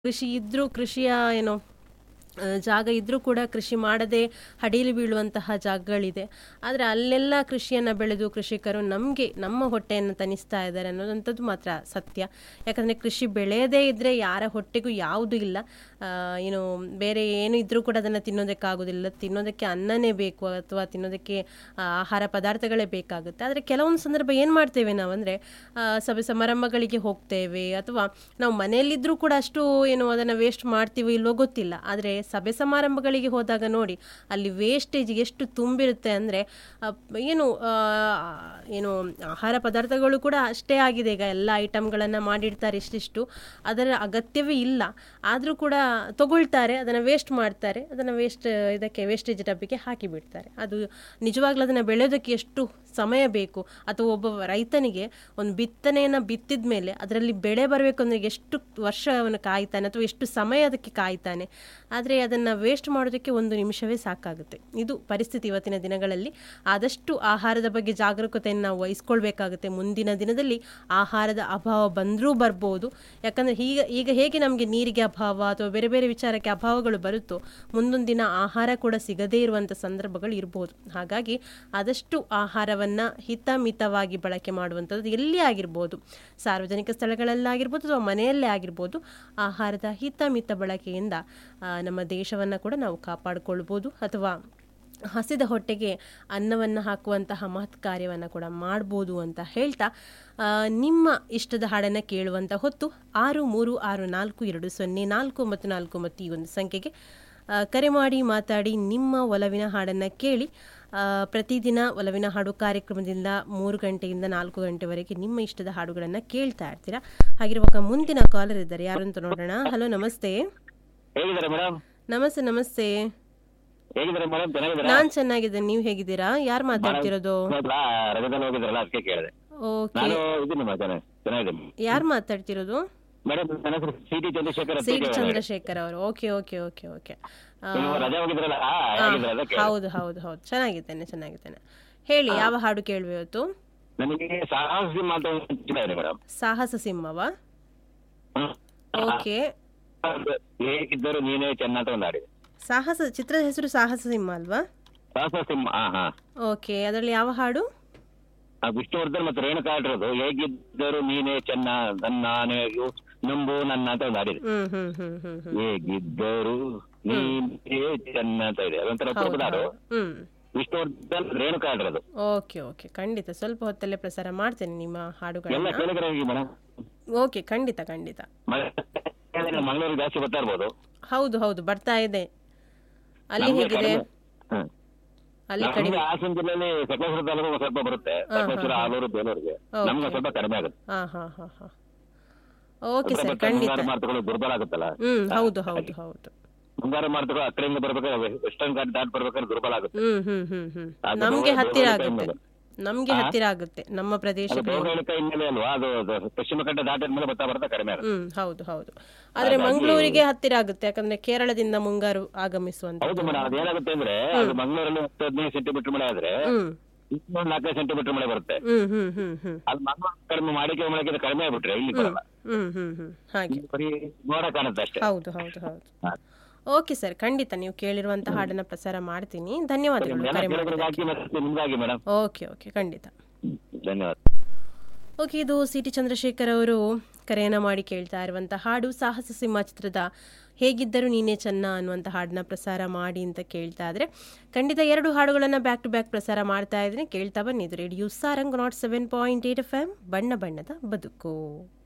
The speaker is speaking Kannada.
ಕೃಷಿ ಇದ್ರೂ ಕೃಷಿಯ ಏನು ಆ, ಜಾಗ ಇದ್ರೂ ಕೂಡ ಕೃಷಿ ಮಾಡದೆ ಹಡೀಲಿ ಬೀಳುವಂತಹ ಜಾಗಗಳಿದೆ ಆದರೆ ಅಲ್ಲೆಲ್ಲ ಕೃಷಿಯನ್ನು ಬೆಳೆದು ಕೃಷಿಕರು ನಮಗೆ ನಮ್ಮ ಹೊಟ್ಟೆಯನ್ನು ತನಿಸ್ತಾ ಇದ್ದಾರೆ ಅನ್ನೋದಂಥದ್ದು ಮಾತ್ರ ಸತ್ಯ ಯಾಕಂದರೆ ಕೃಷಿ ಬೆಳೆಯದೇ ಇದ್ದರೆ ಯಾರ ಹೊಟ್ಟೆಗೂ ಯಾವುದೂ ಇಲ್ಲ ಆ, ಏನು ಬೇರೆ ಏನು ಇದ್ರೂ ಕೂಡ ಅದನ್ನು ತಿನ್ನೋದಕ್ಕಾಗೋದಿಲ್ಲ ತಿನ್ನೋದಕ್ಕೆ ಅನ್ನನೇ ಬೇಕು ಅಥವಾ ತಿನ್ನೋದಕ್ಕೆ ಆ, ಆಹಾರ ಪದಾರ್ಥಗಳೇ ಬೇಕಾಗುತ್ತೆ ಆದರೆ ಕೆಲವೊಂದು ಸಂದರ್ಭ ಏನು ಮಾಡ್ತೇವೆ ನಾವಂದರೆ ಸಭೆ ಸಮಾರಂಭಗಳಿಗೆ ಹೋಗ್ತೇವೆ ಅಥವಾ ನಾವು ಮನೆಯಲ್ಲಿದ್ದರೂ ಕೂಡ ಅಷ್ಟು ಏನು ಅದನ್ನು ವೇಸ್ಟ್ ಮಾಡ್ತೀವೋ ಇಲ್ವೋ ಗೊತ್ತಿಲ್ಲ ಆದರೆ ಸಭೆ ಸಮಾರಂಭಗಳಿಗೆ ಹೋದಾಗ ನೋಡಿ ಅಲ್ಲಿ ವೇಸ್ಟೇಜ್ ಎಷ್ಟು ತುಂಬಿರುತ್ತೆ ಅಂದರೆ ಏನು ಆ, ಏನು ಆಹಾರ ಪದಾರ್ಥಗಳು ಕೂಡ ಅಷ್ಟೇ ಆಗಿದೆ ಈಗ ಎಲ್ಲ ಐಟಮ್ಗಳನ್ನು ಮಾಡಿಡ್ತಾರೆ ಇಷ್ಟಿಷ್ಟು ಅದರ ಅಗತ್ಯವೇ ಇಲ್ಲ ಆದರೂ ಕೂಡ ತಗೊಳ್ತಾರೆ ಅದನ್ನು ವೇಸ್ಟ್ ಮಾಡ್ತಾರೆ ಅದನ್ನು ವೇಸ್ಟ್ ಇದಕ್ಕೆ ವೇಸ್ಟೇಜ್ ಡಬ್ಬಿಗೆ ಹಾಕಿ ಬಿಡ್ತಾರೆ ಅದು ನಿಜವಾಗ್ಲೂ ಅದನ್ನು ಬೆಳೆಯೋದಕ್ಕೆ ಎಷ್ಟು ಸಮಯ ಬೇಕು ಅಥವಾ ಒಬ್ಬ ರೈತನಿಗೆ ಒಂದು ಬಿತ್ತನೆಯನ್ನು ಬಿತ್ತಿದ ಮೇಲೆ ಅದರಲ್ಲಿ ಬೆಳೆ ಬರಬೇಕು ಅಂದರೆ ಎಷ್ಟು ವರ್ಷ ಅವನು ಕಾಯ್ತಾನೆ ಅಥವಾ ಎಷ್ಟು ಸಮಯ ಅದಕ್ಕೆ ಕಾಯ್ತಾನೆ ಆದರೆ ಅದನ್ನು ವೇಸ್ಟ್ ಮಾಡೋದಕ್ಕೆ ಒಂದು ನಿಮಿಷವೇ ಸಾಕಾಗುತ್ತೆ ಇದು ಪರಿಸ್ಥಿತಿ ಇವತ್ತಿನ ದಿನಗಳಲ್ಲಿ ಆದಷ್ಟು ಆಹಾರದ ಬಗ್ಗೆ ಜಾಗರೂಕತೆಯನ್ನು ನಾವು ವಹಿಸ್ಕೊಳ್ಬೇಕಾಗುತ್ತೆ ಮುಂದಿನ ದಿನದಲ್ಲಿ ಆಹಾರದ ಅಭಾವ ಬಂದರೂ ಬರ್ಬೋದು ಯಾಕಂದರೆ ಈಗ ಈಗ ಹೇಗೆ ನಮಗೆ ನೀರಿಗೆ ಅಭಾವ ಅಥವಾ ಬೇರೆ ಬೇರೆ ವಿಚಾರಕ್ಕೆ ಅಭಾವಗಳು ಬರುತ್ತೋ ಮುಂದೊಂದು ದಿನ ಆಹಾರ ಕೂಡ ಸಿಗದೇ ಇರುವಂಥ ಸಂದರ್ಭಗಳು ಇರ್ಬೋದು ಹಾಗಾಗಿ ಆದಷ್ಟು ಆಹಾರವನ್ನು ಹಿತಮಿತವಾಗಿ ಬಳಕೆ ಮಾಡುವಂಥದ್ದು ಎಲ್ಲಿ ಆಗಿರ್ಬೋದು ಸಾರ್ವಜನಿಕ ಸ್ಥಳಗಳಲ್ಲಾಗಿರ್ಬೋದು ಅಥವಾ ಮನೆಯಲ್ಲೇ ಆಗಿರ್ಬೋದು ಆಹಾರದ ಹಿತಮಿತ ಬಳಕೆಯಿಂದ ಆ, ನಮ್ಮ ದೇಶವನ್ನು ಕೂಡ ನಾವು ಕಾಪಾಡಿಕೊಳ್ಬೋದು ಅಥವಾ ಹಸಿದ ಹೊಟ್ಟೆಗೆ ಅನ್ನವನ್ನು ಹಾಕುವಂತಹ ಮಹತ್ ಕಾರ್ಯವನ್ನು ಕೂಡ ಮಾಡ್ಬೋದು ಅಂತ ಹೇಳ್ತಾ ಆ, ನಿಮ್ಮ ಇಷ್ಟದ ಹಾಡನ್ನು ಕೇಳುವಂಥ ಹೊತ್ತು ಆರು ಮೂರು ಆರು ನಾಲ್ಕು ಎರಡು ಸೊನ್ನೆ ನಾಲ್ಕು ಮತ್ತು ನಾಲ್ಕು ಮತ್ತು ಈ ಒಂದು ಸಂಖ್ಯೆಗೆ ಆ, ಕರೆ ಮಾಡಿ ಮಾತಾಡಿ ನಿಮ್ಮ ಒಲವಿನ ಹಾಡನ್ನು ಕೇಳಿ ಆ, ಪ್ರತಿದಿನ ಒಲವಿನ ಹಾಡು ಕಾರ್ಯಕ್ರಮದಿಂದ ಮೂರು ಗಂಟೆಯಿಂದ ನಾಲ್ಕು ಗಂಟೆವರೆಗೆ ನಿಮ್ಮ ಇಷ್ಟದ ಹಾಡುಗಳನ್ನು ಕೇಳ್ತಾ ಇರ್ತೀರಾ ಹಾಗಿರುವಾಗ ಮುಂದಿನ ಕಾಲರ್ ಇದ್ದಾರೆ ಯಾರು ಅಂತ ನೋಡೋಣ ಹಲೋ ನಮಸ್ತೆ ಹೇಗಿದ್ದಾರೆ ಮೇಡಮ್ ನಮಸ್ತೆ ನಮಸ್ತೆ ಹೇಗಿದ್ದಾರೆ ಮೇಡಮ್ ಚೆನ್ನಾಗಿದ್ದೀರಾ ನಾನ್ ಚೆನ್ನಾಗಿದ್ದೇನೆ ನೀವು ಹೇಗಿದ್ದೀರಾ ಯಾರು ಮಾತಾಡ್ತಿರೋದು ಹೌದಾ ರಜದಲ್ಲಿ ಹೋಗಿದ್ರಲ್ಲ ಅದಕ್ಕೆ ಕೇಳಿದೆ ಓಕೆ ನಾನು ಇದೀನಿ ಮಚಾನೆ ಚೆನ್ನಾಗಿದ್ದೀನಿ ಯಾರು ಮಾತಾಡ್ತಿರೋದು ಮೇಡಮ್ ನನ್ನ ಹೆಸರು ಸಿ ಟಿ ಚಂದ್ರಶೇಖರ್ ಅಂತ ಸಿ ಟಿ ಹೇಳಿ. ಚಂದ್ರಶೇಖರ್ ಅವರು ಓಕೆ ಓಕೆ ಓಕೆ ಓಕೆ ನೀವು ರಜೆ ಹೋಗಿದ್ರಲ್ಲ ಆ, ಹೇಗಿದ್ರೆ ಅದಕ್ಕೆ ಹೌದು ಹೌದು ಹೌದು ಚೆನ್ನಾಗಿದ್ದೇನೆ ಚೆನ್ನಾಗಿದ್ದೇನೆ ಹೇಳಿ ಯಾವ ಹಾಡು ಕೇಳುವೆ ಇವತ್ತು ನನಗೆ ಸಾಹಸಿ ಮಾತಾಡ್ತಾ ಇದೆ ಮೇಡಮ್ ಸಾಹಸ ಸಿಂಹವಾ ಓಕೆ ಹೇಗಿದ್ದರು ನೀನೇ ಚೆನ್ನ ಅಂತ ಒಂದು ಹಾಡಿದೆ ಸಾಹಸ ಚಿತ್ರದ ಹೆಸರು ಸಾಹಸ ಸಿಂಹ ಅಲ್ವಾ ಸಾಹಸ ಸಿಂಹ ಹಾ ಹಾ ಓಕೆ ಅದರಲ್ಲಿ ಯಾವ ಹಾಡು ಆ ವಿಷ್ಣುವರ್ಧನ್ ಮತ್ತು ರೇಣುಕಾ ಆಡಿರೋದು ಹೇಗಿದ್ದರು ನೀನೇ ಚೆನ್ನ ನನ್ನ ಆನೆಯು ನಂಬು ನನ್ನ ಅಂತ ಒಂದು ಹಾಡಿದೆ ಹ್ಮ್ ಹ್ಮ್ ಹ್ಮ್ ಹ್ಮ್ ಹ್ಮ್ ಹೇಗಿದ್ದರು ನೀನೇ ಚೆನ್ನ ಅಂತ ಇದೆ ಅದೊಂಥರ ಹೌದು ಅಪರೂಪದ ಹಾಡು ಹೌದು. ಹ್ಮ್ ವಿಷ್ಣುವರ್ಧನ್ ರೇಣುಕಾ ಆಡಿರೋದು ಓಕೆ ಓಕೆ ಖಂಡಿತ ಸ್ವಲ್ಪ ಹೊತ್ತಲ್ಲೇ ಪ್ರಸಾರ ಮಾಡ್ತೇನೆ ನಿಮ್ಮ ಎಲ್ಲ ಹಾಡುಗಳನ್ನ ಕೇಳಿದ್ರೆ ಹೇಗೆ ಮೇಡಮ್ ಓಕೆ ಖಂಡಿತ ಖಂಡಿತ ಮಂಗಳೂರಿಗೆ ಜಾಸ್ತಿ ಬರ್ತಾ ಇರ್ಬೋದು ಹೌದು ಹೌದು ಬರ್ತಾ ಇದೆ ಅಲ್ಲಿ ನಮ್ಗೆ ಹೇಗಿದೆ ಕಡಿಮೆ. ಹ್ಮ್. ಅಲ್ಲಿ ನಮ್ಗೆ ಕಡಿಮೆ ಹಾಸನ ಜಿಲ್ಲೆಯಲ್ಲಿ ಸಕಲೇಶ್ವರ ತಾಲೂಕು ಒಂದ್ ಸ್ವಲ್ಪ ಬರುತ್ತೆ ಸಕಲೇಶ್ವರ ಆಲೂರು ಬೇಲೂರಿಗೆ Okay. ನಮ್ಗೆ ಒಂದ್ ಸ್ವಲ್ಪ ಕಡಿಮೆ ಆಗುತ್ತೆ ಹಾ ಹಾ ಹಾ ಹಾ ಓಕೆ ಅಂದ್ರೆ ಸರ್ ಮತ್ತೆ ಖಂಡಿತ ಮುಂಗಾರು ಮಾರುತಗಳು ದುರ್ಬಲ ಆಗುತ್ತಲ್ಲ ಹ್ಮ್ ಹೌದು ಹೌದು ಹೌದು ಮುಂಗಾರು ಮಾರುತಗಳು ಆ ಕಡೆಯಿಂದ ಬರ್ಬೇಕಾದ್ರೆ ವೆಸ್ಟರ್ನ್ ಘಾಟ್ ದಾಟ್ ಬರ್ಬೇಕಾದ್ರೆ ದುರ್ಬಲ ಆಗುತ್ತೆ ಹ್ಮ್ ಹ್ಮ್ ಹ್ಮ್ ಹ್ಮ್ ಅದು ನಮ್ಗೆ ಭೌಗೋಳಿಕ ಹತ್ತಿರ ಹಿನ್ನೆಲೆ. ಆಗುತ್ತೆ ನಮ್ಗೆ ಹತ್ತಿರ ಆಗುತ್ತೆ ನಮ್ಮ ಅದು ಪ್ರದೇಶಕ್ಕೆ ಭೌಗೋಳಿಕ ಹಿನ್ನೆಲೆ ಅಲ್ವಾ ಅದು ಅದು ಪಶ್ಚಿಮ ಘಟ್ಟ ದಾಟಿದ ಮೇಲೆ ಬರ್ತಾ ಬರ್ತಾ ಕಡಿಮೆ ಆಗುತ್ತೆ ಹ್ಮ್ ಹೌದು ಹೌದು ಆದ್ರೆ ಮಂಗಳೂರಿಗೆ ಹತ್ತಿರ ಆಗುತ್ತೆ ಯಾಕಂದ್ರೆ ಕೇರಳದಿಂದ ಮುಂಗಾರು ಆಗಮಿಸುವಂತ ಹೌದು ಮೇಡಮ್ ಅದೇನಾಗುತ್ತೆ ಅಂದ್ರೆ ಅದು ಮಂಗಳೂರಲ್ಲಿ ಹತ್ತು ಹದಿನೈದು ಸೆಂಟಿಮೀಟರ್ ಮಳೆ ಆದ್ರೆ ಹ್ಮ್ ಇನ್ನೊಂದು ನಾಲ್ಕೈದು ಸೆಂಟಿಮೀಟರ್ ಮಳೆ ಬರುತ್ತೆ ಹ್ಮ್ ಹ್ಮ್ ಹ್ಮ್ ಹ್ಮ್ ಅದು ಮಂಗಳೂರು ಕಡಿಮೆ ಮಾಡಿಕೆ ಮಳೆಗೆ ಕಡಿಮೆ ಆಗ್ಬಿಟ್ರೆ ಇಲ್ಲಿ ಬರಲ್ಲ ಹ್ಮ್ ಹ್ಮ್ ಹ್ಮ್ ಹಾಗೆ ಇಲ್ಲಿ ಬರೀ ಮೋಡ ಕಾಣುತ್ತೆ ಅಷ್ಟೇ ಹೌದು ಹೌದು ಹೌದು ಓಕೆ ಸರ್ ಖಂಡಿತ ನೀವು ಕೇಳಿರುವಂತ ಹಾಡನ್ನ ಪ್ರಸಾರ ಮಾಡ್ತೀನಿ ಧನ್ಯವಾದಗಳು ಜನ ಕರೆ ಕೇಳಿದ್ರೆ ಮಾಡಿದ್ದಕ್ಕೆ ಹಾಕಿ ಮತ್ತೆ ನಿಮ್ಗಾಗಿ ಮೇಡಮ್ ಓಕೆ ಓಕೆ ಖಂಡಿತ ಧನ್ಯವಾದ ಓಕೆ ಇದು ಸಿ ಟಿ ಚಂದ್ರಶೇಖರ್ ಅವರು ಕರೆಯನ್ನು ಮಾಡಿ ಕೇಳ್ತಾ ಇರುವಂಥ ಹಾಡು ಸಾಹಸ ಸಿಂಹ ಚಿತ್ರದ ಹೇಗಿದ್ದರೂ ನೀನೇ ಚೆನ್ನ ಅನ್ನುವಂಥ ಹಾಡನ್ನ ಪ್ರಸಾರ ಮಾಡಿ ಅಂತ ಕೇಳ್ತಾ ಇದ್ರೆ ಖಂಡಿತ ಎರಡು ಹಾಡುಗಳನ್ನು ಬ್ಯಾಕ್ ಟು ಬ್ಯಾಕ್ ಪ್ರಸಾರ ಮಾಡ್ತಾ ಇದ್ದೀನಿ ಕೇಳ್ತಾ ಬನ್ನಿ ಇದು radio Sarang nought seven point eight F M ಬಣ್ಣ ಬಣ್ಣದ ಬದುಕು